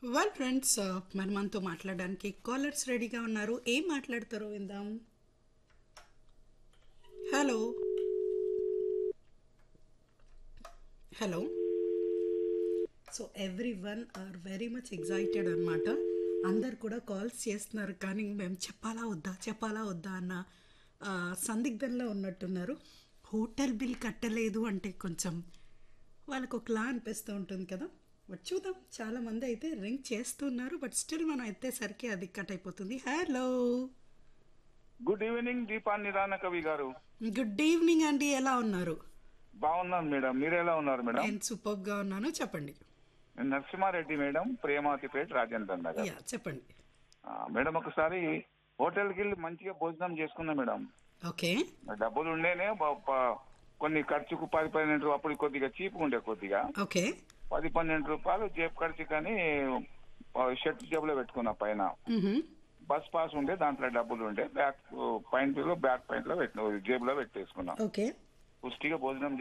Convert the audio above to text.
Well friends మరి మనతో మాట్లాడడానికి కాలర్స్ రెడీగా ఉన్నారు ఏం మాట్లాడతారో విందాం hello hello so everyone are very much excited అనమాట అందరు కూడా కాల్స్ చేస్తున్నారు కానీ మేము చెప్పాలా వద్దా చెప్పాలా వద్దా అన్న ఆ, సందిగ్ధంలో ఉన్నట్టున్నారు హోటల్ బిల్ కట్టలేదు అంటే కొంచెం వాళ్ళకు ఒకలా అనిపిస్తూ ఉంటుంది కదా బట్ చూద్దాం చాలా మంది అయితే రింగ్ చేస్తున్నారు బట్ స్టిల్ మనం ఎత్తేసరికి అది కట్ అయిపోతుంది హలో గుడ్ ఈవినింగ్ దీపాన్ని రాన కవి గారు గుడ్ ఈవినింగ్ అండి ఎలా ఉన్నారు బాగున్నాను మేడం మీరు ఎలా ఉన్నారు మేడం నేను సూపర్గా ఉన్నాను చెప్పండి నేను నరసింహారెడ్డి మేడం ప్రేమాతిపేట రాజేంద్ర నగర్ యా చెప్పండి ఆ, మేడం ఒకసారి హోటల్కి వెళ్ళి మంచిగా భోజనం చేసుకున్నా మేడం ఓకే డబ్బులు ఉండేనే బ- ప- కొన్ని ఖర్చుకు పది పన్నెండు రూపాయలు అప్పుడు కొద్దిగా చీప్ ఉండే కొద్దిగా ఓకే పది పన్నెండు రూపాయలు జేబు ఖర్చు కానీ ఆ, షర్ట్ జేబులో పెట్టుకున్నా పైన మ్హూ. బస్ పాస్ ఉండే దాంట్లో డబ్బులు ఉండే బ్యాక్ పాయింట్ లో బ్యాక్ పాయింట్ లో పెట్టిన జేబులో పెట్టేసుకున్నా ఓకే పుష్టిగా భోజనం